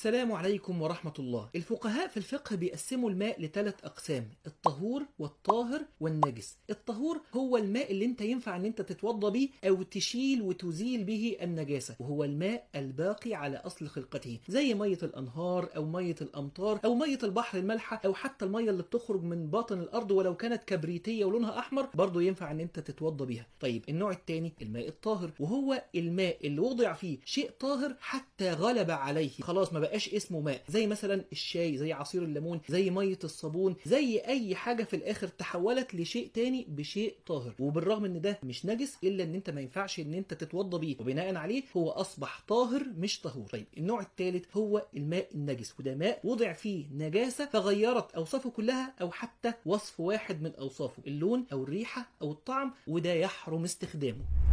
السلام عليكم ورحمة الله الفقهاء في الفقه بيقسموا الماء لثلاث أقسام الطهور والطاهر والنجس الطهور هو الماء اللي انت ينفع ان انت تتوضى بيه أو تشيل وتزيل به النجاسة وهو الماء الباقي على أصل خلقته زي مية الأنهار أو مية الأمطار أو مية البحر المالحة أو حتى المية اللي بتخرج من باطن الأرض ولو كانت كبريتية ولونها أحمر برضه ينفع ان انت تتوضى بيها طيب النوع الثاني الماء الطاهر وهو الماء اللي وضع فيه شيء طاهر حتى غلب عليه خلاص ما بقاش اسمه ماء زي مثلا الشاي زي عصير الليمون زي ميه الصابون زي اي حاجه في الاخر تحولت لشيء تاني بشيء طاهر وبالرغم ان ده مش نجس الا ان انت ما ينفعش ان انت تتوضى بيه وبناء عليه هو اصبح طاهر مش طهور طيب النوع الثالث هو الماء النجس وده ماء وضع فيه نجاسه فغيرت اوصافه كلها او حتى وصف واحد من اوصافه اللون او الريحه او الطعم وده يحرم استخدامه